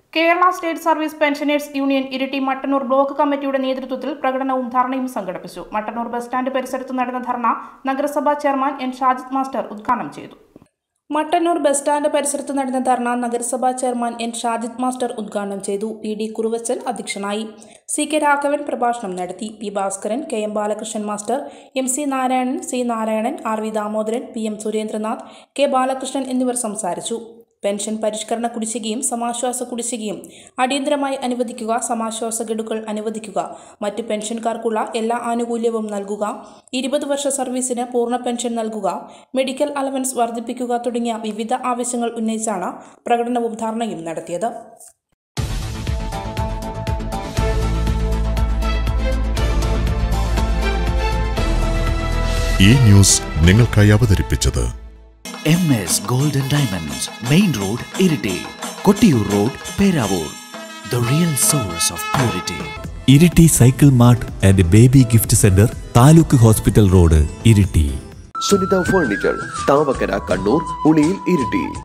Kerala state service pensioners union Iritty Mattannur block കമ്മിറ്റിയുടെ നേതൃത്വത്തിൽ പ്രകടനവും ധർണയും സംഘടിപ്പിച്ചു മട്ടന്നൂർ ബസ് സ്റ്റാൻഡ് പരിസരത്ത് നടന്ന ധർണ നഗരസഭാ ചെയർമാൻ എൻ ഷാജിദ് മാസ്റ്റർ ഉദ്ഘാടനം ചെയ്തു മട്ടന്നൂർ ബസ് സ്റ്റാൻഡ് പരിസരത്ത് നടന്ന ധർണ നഗരസഭാ ചെയർമാൻ എൻ ഷാജിദ് മാസ്റ്റർ ഉദ്ഘാടനം ചെയ്തു പി ഡി കുറുവച്ചൽ അധ്യക്ഷനായി സി കെ രാഘവൻ പ്രഭാഷണം നടത്തി P Bhaskaran K M Balakrishnan master M C Narayanan C Narayanan R V Damodaran P M Surendranath K Balakrishnan എന്നിവർ സംസാരിച്ചു പെൻഷൻ പരിഷ്കരണ കുടിശ്ശികയും സമാശ്വാസ കുടിശ്ശികയും അടിയന്തരമായി അനുവദിക്കുക സമാശ്വാസ ഗഡുക്കൾ അനുവദിക്കുക മറ്റ് പെൻഷൻകാർക്കുള്ള എല്ലാ ആനുകൂല്യവും നൽകുക ഇരുപത് വർഷ സർവീസിന് പൂർണ്ണ പെൻഷൻ നൽകുക മെഡിക്കൽ അലവൻസ് വർദ്ധിപ്പിക്കുക തുടങ്ങിയ വിവിധ ആവശ്യങ്ങൾ ഉന്നയിച്ചാണ് പ്രകടനവും ധാരണയും നടത്തിയത് ഈ ന്യൂസ് നിങ്ങൾക്കായി അവതരിപ്പിച്ചത് M S golden diamonds main road Iritty Kottiyoor road Peravoor the real source of purity Iritty cycle mart and baby gift centre taluk hospital road Iritty Sunitha furniture Thavakkara Kannur Uliyil Iritty